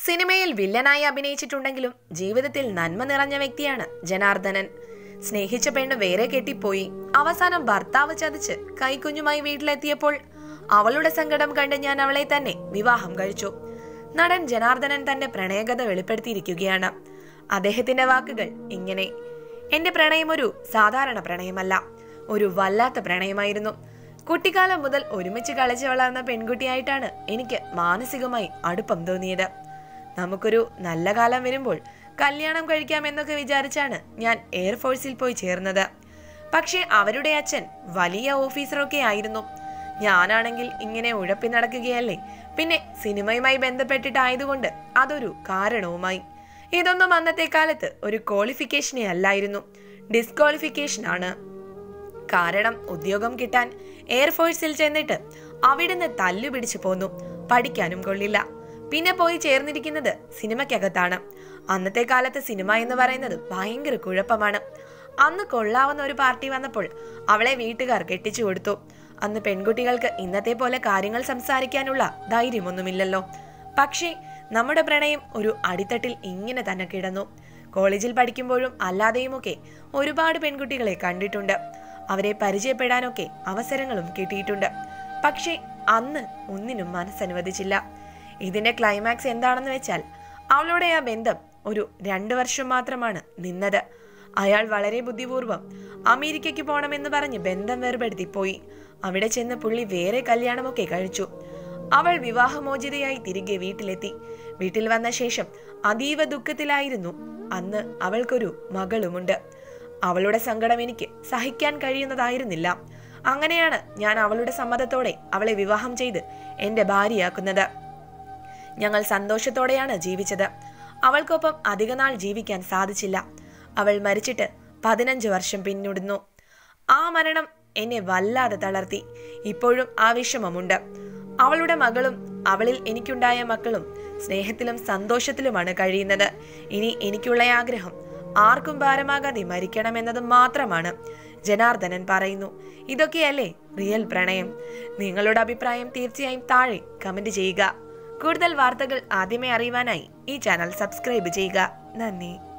സിനിമയിൽ വില്ലനായി അഭിനയിച്ചിട്ടുണ്ടെങ്കിലും ജീവിതത്തിൽ നന്മ നിറഞ്ഞ വ്യക്തിയാണ് ജനാർദ്ദനൻ സ്നേഹിച്ച പെണ്ണ് വേറെ കെട്ടിപ്പോയി അവസാനം ഭർത്താവ് ചതിച്ച് കൈക്കുഞ്ഞുമായി വീട്ടിലെത്തിയപ്പോൾ അവളുടെ സങ്കടം കണ്ട് ഞാൻ അവളെ തന്നെ വിവാഹം കഴിച്ചു നടൻ ജനാർദ്ദനൻ തന്റെ പ്രണയകഥ വെളിപ്പെടുത്തിയിരിക്കുകയാണ് അദ്ദേഹത്തിന്റെ വാക്കുകൾ ഇങ്ങനെ എന്റെ പ്രണയം ഒരു സാധാരണ പ്രണയമല്ല ഒരു വല്ലാത്ത പ്രണയമായിരുന്നു കുട്ടിക്കാലം മുതൽ ഒരുമിച്ച് കളിച്ചു വളർന്ന പെൺകുട്ടിയായിട്ടാണ് എനിക്ക് മാനസികമായി അടുപ്പം തോന്നിയത് നമുക്കൊരു നല്ല കാലം വരുമ്പോൾ കല്യാണം കഴിക്കാമെന്നൊക്കെ വിചാരിച്ചാണ് ഞാൻ എയർഫോഴ്സിൽ പോയി ചേർന്നത് പക്ഷേ അവരുടെ അച്ഛൻ വലിയ ഓഫീസറൊക്കെ ആയിരുന്നു ഞാനാണെങ്കിൽ ഇങ്ങനെ ഉഴപ്പി നടക്കുകയല്ലേ പിന്നെ സിനിമയുമായി ബന്ധപ്പെട്ടിട്ടായതുകൊണ്ട് അതൊരു കാരണവുമായി ഇതൊന്നും അന്നത്തെ കാലത്ത് ഒരു ക്വാളിഫിക്കേഷനേ അല്ലായിരുന്നു ഡിസ്ക്വാളിഫിക്കേഷൻ ആണ് കാരണം ഉദ്യോഗം കിട്ടാൻ എയർഫോഴ്സിൽ ചെന്നിട്ട് അവിടുന്ന് തല്ലു പിടിച്ചു പോന്നു പഠിക്കാനും കൊള്ളില്ല പിന്നെ പോയി ചേർന്നിരിക്കുന്നത് സിനിമയ്ക്കകത്താണ് അന്നത്തെ കാലത്ത് സിനിമ എന്ന് പറയുന്നത് ഭയങ്കര കുഴപ്പമാണ് അന്ന് കൊള്ളാവുന്ന ഒരു പാർട്ടി വന്നപ്പോൾ അവളെ വീട്ടുകാർ കെട്ടിച്ചു കൊടുത്തു അന്ന് പെൺകുട്ടികൾക്ക് ഇന്നത്തെ പോലെ കാര്യങ്ങൾ സംസാരിക്കാനുള്ള ധൈര്യമൊന്നുമില്ലല്ലോ പക്ഷേ നമ്മുടെ പ്രണയം ഒരു അടിത്തട്ടിൽ ഇങ്ങനെ തന്നെ കിടന്നു കോളേജിൽ പഠിക്കുമ്പോഴും അല്ലാതെയുമൊക്കെ ഒരുപാട് പെൺകുട്ടികളെ കണ്ടിട്ടുണ്ട് അവരെ പരിചയപ്പെടാനൊക്കെ അവസരങ്ങളും കിട്ടിയിട്ടുണ്ട് പക്ഷേ അന്ന് ഒന്നിനും മനസ്സനുവദിച്ചില്ല ഇതിന്റെ ക്ലൈമാക്സ് എന്താണെന്ന് വെച്ചാൽ അവളുടെ ആ ബന്ധം ഒരു രണ്ടു വർഷം മാത്രമാണ് നിന്നത് അയാൾ വളരെ ബുദ്ധിപൂർവ്വം അമേരിക്കയ്ക്ക് പോകണമെന്ന് പറഞ്ഞ് ബന്ധം വേർപെടുത്തി പോയി അവിടെ ചെന്ന് പുള്ളി വേറെ കല്യാണമൊക്കെ കഴിച്ചു അവൾ വിവാഹമോചിതയായി തിരികെ വീട്ടിലെത്തി വീട്ടിൽ വന്ന ശേഷം അതീവ ദുഃഖത്തിലായിരുന്നു അന്ന് അവൾക്കൊരു മകളുമുണ്ട് അവളുടെ സങ്കടം എനിക്ക് സഹിക്കാൻ കഴിയുന്നതായിരുന്നില്ല അങ്ങനെയാണ് ഞാൻ അവളുടെ സമ്മതത്തോടെ അവളെ വിവാഹം ചെയ്ത് എൻ്റെ ഭാര്യയാക്കുന്നത് ഞങ്ങൾ സന്തോഷത്തോടെയാണ് ജീവിച്ചത് അവൾക്കൊപ്പം അധികനാൾ ജീവിക്കാൻ സാധിച്ചില്ല അവൾ മരിച്ചിട്ട് പതിനഞ്ച് വർഷം പിന്നിടുന്നു ആ മരണം എന്നെ വല്ലാതെ തളർത്തി ഇപ്പോഴും ആ വിഷമമുണ്ട് അവളുടെ മകളും അവളിൽ എനിക്കുണ്ടായ മക്കളും സ്നേഹത്തിലും സന്തോഷത്തിലുമാണ് കഴിയുന്നത് ഇനി എനിക്കുള്ള ആഗ്രഹം ആർക്കും ഭാരമാകാതെ മരിക്കണമെന്നത് മാത്രമാണ് ജനാർദ്ദനൻ പറയുന്നു ഇതൊക്കെയല്ലേ റിയൽ പ്രണയം നിങ്ങളുടെ അഭിപ്രായം തീർച്ചയായും താഴെ കമന്റ് ചെയ്യുക കൂടുതൽ വാർത്തകൾ ആദ്യമേ അറിയുവാനായി ഈ ചാനൽ സബ്സ്ക്രൈബ് ചെയ്യുക നന്ദി